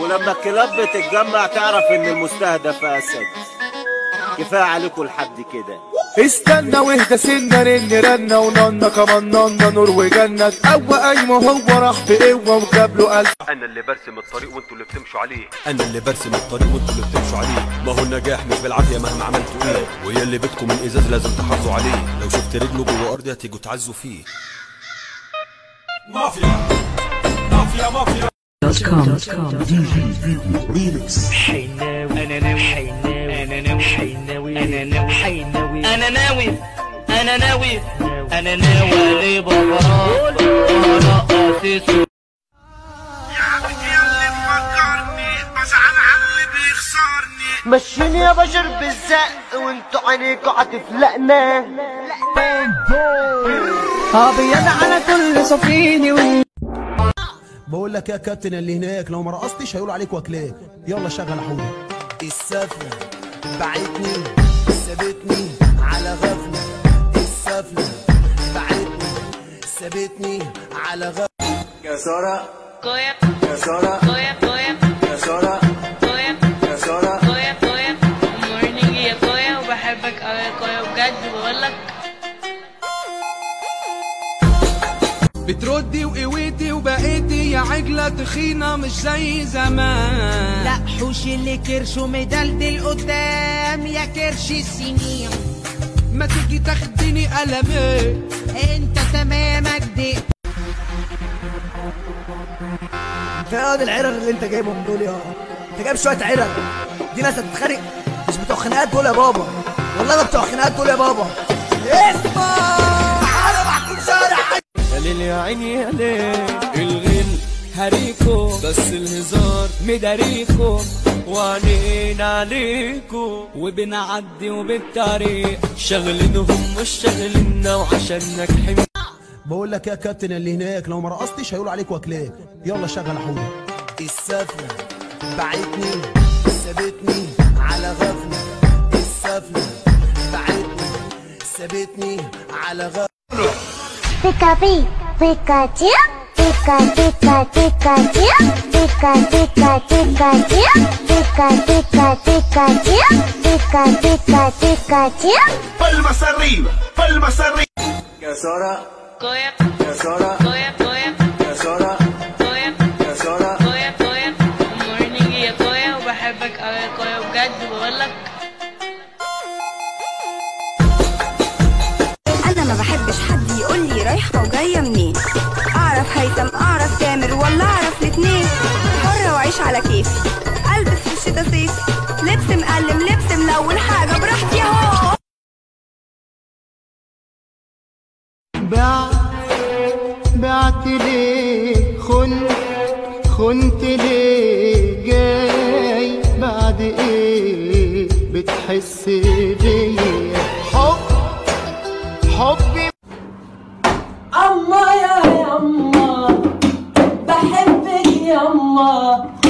ولما الكلاب بتتجمع تعرف ان المستهدف اسد كفايه عليكم لحد كده استنى واهدى سنة رن رنة وننا كمان ننا نور وجنة قوى قايمة هو راح بقوة وجاب له ألف انا اللي برسم الطريق وانتوا اللي بتمشوا عليه انا اللي برسم الطريق وانتوا اللي بتمشوا عليه ما هو النجاح مش بالعافيه مهما عملتوا ايه ويا اللي بيتكم من ازاز لازم تحافظوا عليه لو شفت رجله جوه ارضي هتيجوا تعزوا فيه مافيا مافيا مافيا حيناوي انا ناوي حيناوي انا ناوي حيناوي انا ناوي حيناوي انا ناوي انا ناوي انا ناوي علي بابا انا اسيس مشيني يا بشر بالزق وانتوا عينيكوا هتفلقنا ابيض على كل صفيني وال... بقول لك يا كابتن اللي هناك لو ما رقصتش هيقولوا عليك واكلاك يلا شغل حولي السفلة بعتني سابتني على غفلة السفلة بعتني سابتني على غفلة يا سارة كويا يا سارة كويا كويا يا سارة كويا يا سارة كويا كويا مورنينج يا كويا وبحبك قوي يا كويا بجد بقولك بتردي وقويتي وبقيتي يا عجلة تخينة مش زي زمان لا حوش اللي كرشه مدلدل قدام يا كرش السنين ما تيجي تاخديني قلمين انت تمامك دي فين العرق اللي انت جايبهم دول يا انت جايب شوية عرق دي ناس هتتخانق مش بتوع خناقات دول يا بابا والله ده بتوع خناقات دول يا بابا اسمع انا بحكم شارع يا ليل يا عيني يا ليل الغل هريكو بس الهزار مداريكو وعنين عليكو وبنعدي وبالطريق شغلينهم مش شغلنا وعشان ناجحين بقول لك يا كابتن اللي هناك لو ما رقصتش هيقولوا عليك واكلاك يلا شغل حولي السفلة بعتني سابتني على غفلة السفلة بعتني سابتني على غفلة Pika pi, Pikachu, Pika Pika Pikachu, Pika Pika Pikachu, Pika Pika Pikachu, Pika Pika Pikachu. palmas arriba palmas arriba يا سارة كويا يا سارة كويا كويا يا سارة كويا يا سارة كويا كويا مورنينج يا كويا وبحبك قوي يا كويا بجد بقولك انا ما بحبش حد يقول لي رايحه وجايه منين اعرف هيثم اعرف تامر ولا اعرف الاتنين حره واعيش على كيفي البس في الشتا صيفي لبس مقلم لبس ملون حاجه براحتي اهو بعت بعت ليه خنت خنت ليه جاي بعد ايه بتحس بيا حب حبي اما يا يما بحبك يما